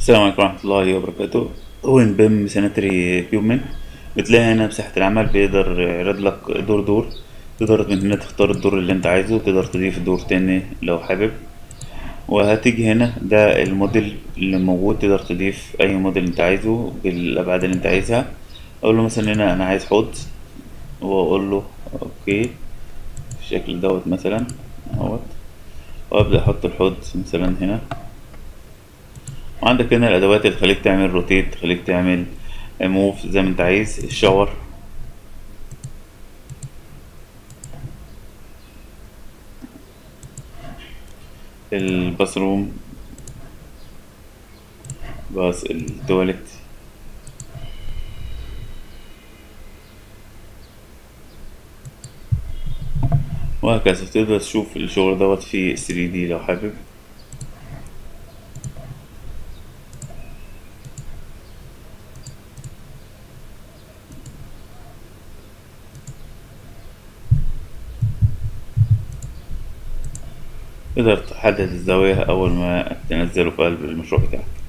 السلام عليكم ورحمة الله وبركاته وين بيم سانيتري بيومن بتلاقي هنا مساحة العمل بيقدر يعرض لك دور دور تقدر من هنا تختار الدور اللي انت عايزه تقدر تضيف دور تاني لو حابب وهتيجي هنا ده الموديل اللي موجود تقدر تضيف اي موديل انت عايزه بالابعاد اللي انت عايزها اقول له مثلا هنا انا عايز حوض واقول له اوكي بالشكل دوت مثلا اهوت وابدا احط الحوض مثلا هنا وعندك هنا الادوات اللي تخليك تعمل روتيت تخليك تعمل موف زي ما انت عايز الشاور الباثروم باص التواليت وهكذا تقدر تشوف الشغل دوت في 3D لو حابب تقدر تحدد الزاوية أول ما تنزله في قلب المشروع بتاعك